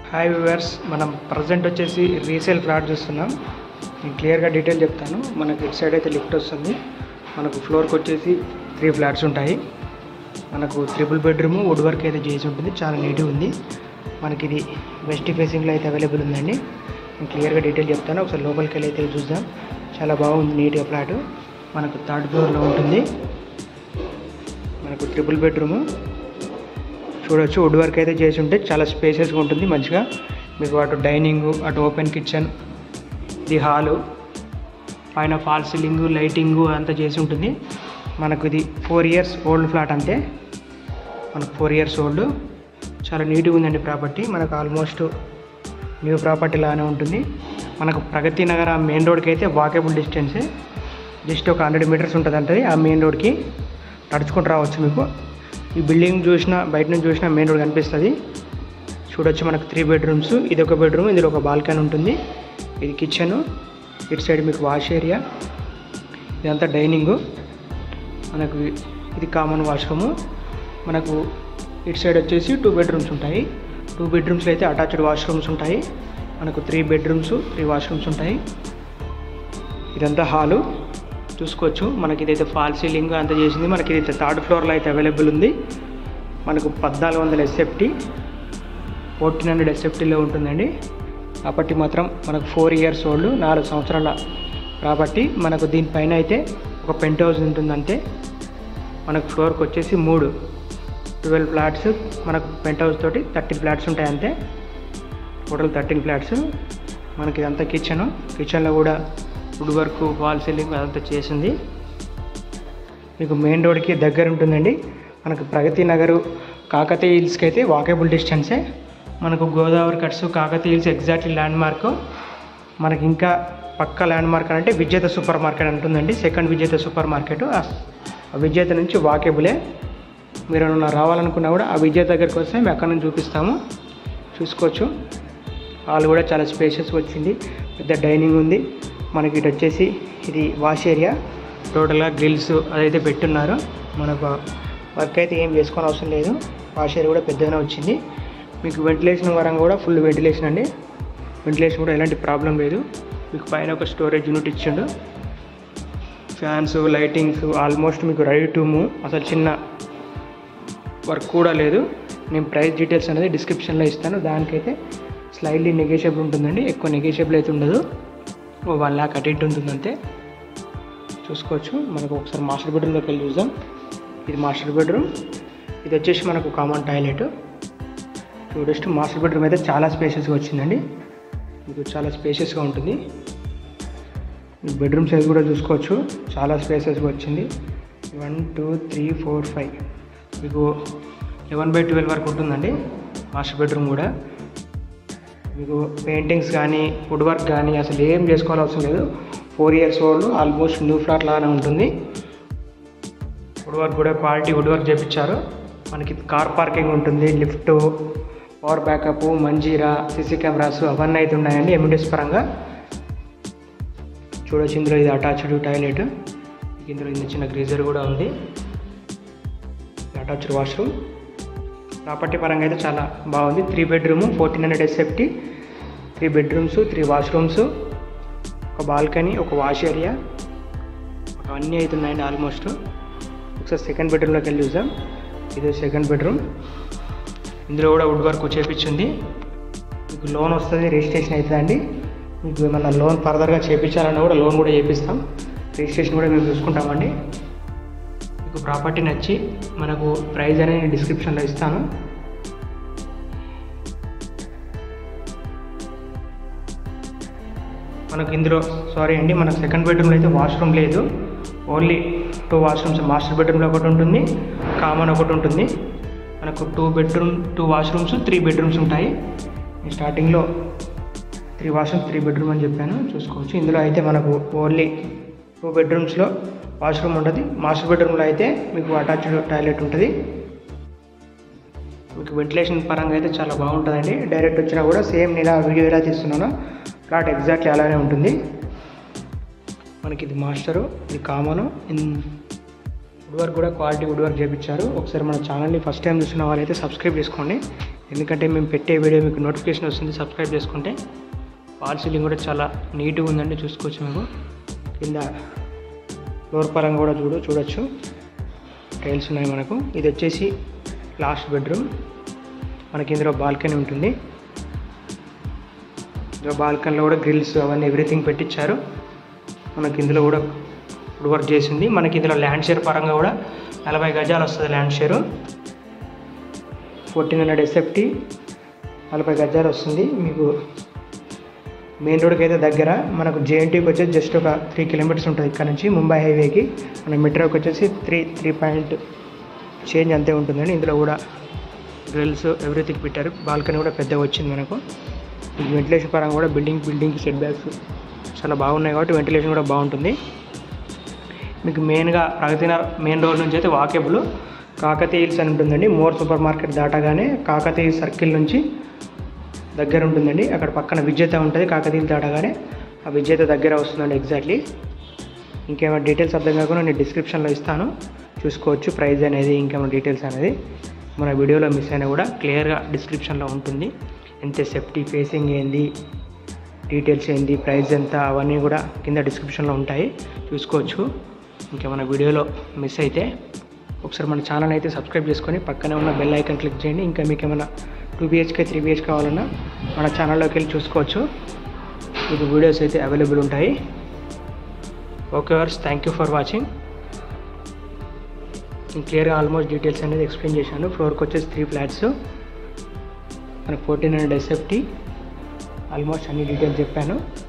hi viewers మనం present వచ్చేసి resale flat చూస్తున్నాం నేను క్లియర్గా డీటెయిల్ చెప్తాను మనకి ఇటు సైడ్ అయితే లిఫ్ట్ వస్తుంది మనకు ఫ్లోర్కి వచ్చేసి త్రీ ఫ్లాట్స్ ఉంటాయి మనకు త్రిపుల్ బెడ్రూమ్ వుడ్ వర్క్ అయితే చేసి ఉంటుంది చాలా నీట్గా ఉంది మనకి ఇది వెస్ట్ ఫేసింగ్లో అయితే అవైలబుల్ ఉందండి నేను క్లియర్గా డీటెయిల్ చెప్తాను ఒకసారి లోపలికి వెళ్ళి అయితే చూద్దాం చాలా బాగుంది నీట్గా ఫ్లాట్ మనకు థర్డ్ ఫ్లోర్లో ఉంటుంది మనకు ట్రిపుల్ బెడ్రూము చూడొచ్చు వుడ్ వర్క్ అయితే చేసి ఉంటే చాలా స్పేసెస్గా ఉంటుంది మంచిగా మీకు అటు డైనింగ్ అటు ఓపెన్ కిచెన్ ఇది హాలు పైన ఫాల్ సీలింగ్ లైటింగ్ అంతా చేసి ఉంటుంది మనకు ఇది ఫోర్ ఇయర్స్ ఓల్డ్ ఫ్లాట్ అంతే మనకు ఫోర్ ఇయర్స్ ఓల్డ్ చాలా నీట్గా ఉందండి ప్రాపర్టీ మనకు ఆల్మోస్ట్ న్యూ ప్రాపర్టీ లానే ఉంటుంది మనకు ప్రగతి నగర్ ఆ మెయిన్ రోడ్కి అయితే వాకేబుల్ డిస్టెన్సే జస్ట్ ఒక హండ్రెడ్ మీటర్స్ ఉంటుంది అంటది ఆ మెయిన్ రోడ్కి నడుచుకుంటూ రావచ్చు మీకు ఈ బిల్డింగ్ చూసినా బయట నుంచి చూసినా మెయిన్ రోడ్ కనిపిస్తుంది చూడొచ్చు మనకు త్రీ బెడ్రూమ్స్ ఇది ఒక బెడ్రూమ్ ఇందులో ఒక బాల్కనీ ఉంటుంది ఇది కిచెన్ ఇటు సైడ్ మీకు వాష్ ఏరియా ఇదంతా డైనింగ్ మనకు ఇది కామన్ వాష్రూము మనకు ఇటు సైడ్ వచ్చేసి టూ బెడ్రూమ్స్ ఉంటాయి టూ బెడ్రూమ్స్లో అయితే అటాచ్డ్ వాష్రూమ్స్ ఉంటాయి మనకు త్రీ బెడ్రూమ్స్ త్రీ వాష్రూమ్స్ ఉంటాయి ఇదంతా హాలు చూసుకోవచ్చు మనకి ఇదైతే ఫాల్ సీలింగ్ అంతా చేసింది మనకి ఇది థర్డ్ ఫ్లోర్లో అయితే అవైలబుల్ ఉంది మనకు పద్నాలుగు వందల ఎస్ఎఫ్టీ ఫోర్టీన్ హండ్రెడ్ ఎస్ఎఫ్టీలో ఉంటుందండి ప్రాపర్టీ మాత్రం మనకు ఫోర్ ఇయర్స్ ఓల్డ్ నాలుగు సంవత్సరాల ప్రాపర్టీ మనకు దీనిపైన అయితే ఒక పెంట్ హౌస్ ఉంటుంది అంతే మనకు ఫ్లోర్కి వచ్చేసి మూడు ట్వెల్వ్ ఫ్లాట్స్ మనకు పెంట్ హౌస్ తోటి థర్టీన్ ఫ్లాట్స్ ఉంటాయి అంతే టోటల్ థర్టీన్ ఫ్లాట్స్ మనకి ఇదంతా కిచెన్ కిచెన్లో కూడా వుడ్ వర్క్ వాల్ సీలింగ్ అదంతా చేసింది మీకు మెయిన్ రోడ్కి దగ్గర ఉంటుందండి మనకు ప్రగతి నగరు కాకతీయ హిల్స్కి అయితే వాకేబుల్ డిస్టెన్సే మనకు గోదావరి కట్స్ Kakatiya hills exactly landmark మనకి ఇంకా పక్క ల్యాండ్ మార్క్ అంటే విజేత సూపర్ మార్కెట్ ఉంటుందండి సెకండ్ విజేత సూపర్ మార్కెట్ ఆ విజేత నుంచి వాకేబులే మీరు ఏమన్నా రావాలనుకున్నా కూడా ఆ విజేత దగ్గరికి వస్తే మేము అక్కడ నుంచి చూపిస్తాము చూసుకోవచ్చు హాల్ కూడా చాలా స్పేషియస్ వచ్చింది పెద్ద డైనింగ్ ఉంది మనకి ఇటు వచ్చేసి ఇది వాష్ ఏరియా టోటల్గా గ్రిల్స్ అదైతే పెట్టున్నారు మనకు వర్క్ అయితే ఏం చేసుకోని అవసరం లేదు వాష్ ఏరియా కూడా పెద్దగానే వచ్చింది మీకు వెంటిలేషన్ పరంగా కూడా ఫుల్ వెంటిలేషన్ అండి వెంటిలేషన్ కూడా ఎలాంటి ప్రాబ్లం లేదు మీకు పైన ఒక స్టోరేజ్ యూనిట్ ఇచ్చిండు ఫ్యాన్స్ లైటింగ్స్ ఆల్మోస్ట్ మీకు రెడీ టు మూవ్ అసలు చిన్న వర్క్ కూడా లేదు నేను ప్రైస్ డీటెయిల్స్ అనేది డిస్క్రిప్షన్లో ఇస్తాను దానికైతే స్లైడ్లీ నెగేషియబుల్ ఉంటుందండి ఎక్కువ నెగేషియబుల్ అయితే ఉండదు ఓ వన్ ల్యాక్ అటు ఇటు ఉంటుంది అంతే చూసుకోవచ్చు మనకు ఒకసారి మాస్టర్ బెడ్రూమ్లోకి వెళ్ళి చూద్దాం ఇది మాస్టర్ బెడ్రూమ్ ఇది వచ్చేసి మనకు కామన్ టాయిలెట్ చూడొచ్చు మాస్టర్ బెడ్రూమ్ అయితే చాలా స్పేషియస్గా వచ్చిందండి మీకు చాలా స్పేషియస్గా ఉంటుంది బెడ్రూమ్ సైజ్ కూడా చూసుకోవచ్చు చాలా స్పేసెస్గా వచ్చింది one two three four five మీకు లెవెన్ బై ట్వెల్వ్ వరకు ఉంటుందండి మాస్టర్ బెడ్రూమ్ కూడా మీకు పెయింటింగ్స్ కానీ వుడ్ వర్క్ కానీ అసలు ఏం చేసుకోవాల్సిన అవసరం లేదు four years old almost new flat లాగానే ఉంటుంది వుడ్ వర్క్ కూడా క్వాలిటీ వుడ్ వర్క్ చేపించారు మనకి కార్ పార్కింగ్ ఉంటుంది lift power backup Manjeera CC cameras అవన్నీ అయితే ఉన్నాయండి ఎమ్యూనిటీస్ పరంగా చూడొచ్చు ఇందులో ఇది అటాచ్డ్ టాయిలెట్ ఇందులో ఇంత చిన్న గ్రీజర్ కూడా ఉంది అటాచ్డ్ వాష్రూమ్ ప్రాపర్టీ పరంగా అయితే చాలా బాగుంది three bedroom fourteen hundred SFT three bedrooms three washrooms ఒక బాల్కనీ ఒక వాష్ ఏరియా అన్నీ అవుతున్నాయండి ఆల్మోస్ట్ ఒకసారి సెకండ్ బెడ్రూమ్లోకి వెళ్ళి చూద్దాం ఇది సెకండ్ బెడ్రూమ్ ఇందులో కూడా వుడ్ వర్క్ చేపించింది మీకు లోన్ వస్తుంది రిజిస్ట్రేషన్ అవుతుందండి మీకు ఏమన్నా లోన్ ఫర్దర్గా చేయించాలన్నా కూడా లోన్ కూడా చేపిస్తాం రిజిస్ట్రేషన్ కూడా మేము చూసుకుంటామండి మీకు ప్రాపర్టీ నచ్చి మనకు ప్రైస్ అనేది నేను డిస్క్రిప్షన్లో ఇస్తాను మనకు ఇందులో సారీ అండి మనకు సెకండ్ బెడ్రూమ్లో అయితే వాష్రూమ్ లేదు ఓన్లీ టూ వాష్రూమ్స్ మాస్టర్ బెడ్రూమ్లో ఒకటి ఉంటుంది కామన్ ఒకటి ఉంటుంది మనకు two bedroom two washrooms three bedrooms ఉంటాయి నేను స్టార్టింగ్లో త్రీ వాష్రూమ్స్ త్రీ బెడ్రూమ్ అని చెప్పాను చూసుకోవచ్చు ఇందులో అయితే మనకు ఓన్లీ టూ బెడ్రూమ్స్లో వాష్రూమ్ ఉంటుంది మాస్టర్ బెడ్రూమ్లో అయితే మీకు అటాచ్డ్ టాయిలెట్ ఉంటుంది మీకు వెంటిలేషన్ పరంగా అయితే చాలా బాగుంటుందండి డైరెక్ట్ వచ్చినా కూడా సేమ్ నేను ఇలా వీడియో ఎలా తీస్తున్నానో ఫ్లాట్ ఎగ్జాక్ట్లీ అలానే ఉంటుంది మనకి ఇది మాస్టరు ఇది కామను వుడ్ వర్క్ కూడా క్వాలిటీ వుడ్ వర్క్ చేయించారు ఒకసారి మన ఛానల్ని ఫస్ట్ టైం చూసిన వాళ్ళైతే సబ్స్క్రైబ్ చేసుకోండి ఎందుకంటే మేము పెట్టే వీడియో మీకు నోటిఫికేషన్ వస్తుంది సబ్స్క్రైబ్ చేసుకుంటే వాల్ సీలింగ్ కూడా చాలా నీట్గా ఉందండి చూసుకోవచ్చు మేము కింద ఫ్లోర్ పరంగా కూడా చూడు చూడొచ్చు టైల్స్ ఉన్నాయి మనకు ఇది వచ్చేసి లాస్ట్ బెడ్రూమ్ మనకి ఇందులో బాల్కనీ ఉంటుంది ఇందులో బాల్కనీలో కూడా గ్రిల్స్ అవన్నీ ఎవ్రీథింగ్ పెట్టించారు మనకి ఇందులో కూడా వుడ్ వర్క్ చేసింది మనకి ఇందులో ల్యాండ్ షేర్ పరంగా కూడా నలభై గజాలు వస్తుంది land share fourteen hundred SFT నలభై గజాలు వస్తుంది మీకు మెయిన్ రోడ్కి అయితే దగ్గర మనకు జేఎన్టీకి వచ్చేసి జస్ట్ ఒక త్రీ కిలోమీటర్స్ ఉంటుంది ఇక్కడ నుంచి ముంబై హైవేకి మన మెట్రోకి వచ్చేసి త్రీ త్రీ పాయింట్ చేంజ్ అంతే ఉంటుందండి ఇందులో కూడా గ్రిల్స్ ఎవ్రీథింగ్ పెట్టారు బాల్కనీ కూడా పెద్దగా వచ్చింది మనకు వెంటిలేషన్ పరంగా కూడా బిల్డింగ్ బిల్డింగ్ సెట్ బ్యాక్స్ చాలా బాగున్నాయి కాబట్టి వెంటిలేషన్ కూడా బాగుంటుంది మీకు మెయిన్గా ప్రగతినగర్ మెయిన్ రోడ్ నుంచి అయితే వాకేబుల్ కాకతీయ హిల్స్ అని ఉంటుందండి మోర్ సూపర్ మార్కెట్ దాటగానే కాకతీయ సర్కిల్ నుంచి దగ్గర ఉంటుందండి అక్కడ పక్కన విజేత ఉంటుంది కాకతీయ దాటగానే ఆ విజేత దగ్గర వస్తుందండి ఎగ్జాక్ట్లీ ఇంకేమైనా డీటెయిల్స్ అర్థం కాకుండా నేను డిస్క్రిప్షన్లో ఇస్తాను చూసుకోవచ్చు ప్రైస్ అనేది ఇంకేమైనా డీటెయిల్స్ అనేది మన వీడియోలో మిస్ అయినా కూడా క్లియర్గా డిస్క్రిప్షన్లో ఉంటుంది ఎంత సేఫ్టీ ఫేసింగ్ ఏంది డీటెయిల్స్ ఏంది ప్రైస్ ఎంత అవన్నీ కూడా కింద డిస్క్రిప్షన్లో ఉంటాయి చూసుకోవచ్చు ఇంకేమైనా వీడియోలో మిస్ అయితే ఒకసారి మన ఛానల్ అయితే సబ్స్క్రైబ్ చేసుకొని పక్కనే ఉన్న బెల్ ఐకాన్ క్లిక్ చేయండి ఇంకా మీకు ఏమైనా టూ బిహెచ్కే త్రీ బిహెచ్ కావాలన్నా మన ఛానల్లోకి వెళ్ళి చూసుకోవచ్చు మీకు వీడియోస్ అయితే అవైలబుల్ ఉంటాయి okay viewers thank you for watching నేను క్లియర్గా ఆల్మోస్ట్ డీటెయిల్స్ అనేది ఎక్స్ప్లెయిన్ చేశాను ఫ్లోర్కి వచ్చేసి త్రీ ఫ్లాట్స్ మనకు ఫోర్టీన్ హండ్రెడ్ ఎస్ఎఫ్టీ ఆల్మోస్ట్ అన్ని డీటెయిల్స్ చెప్పాను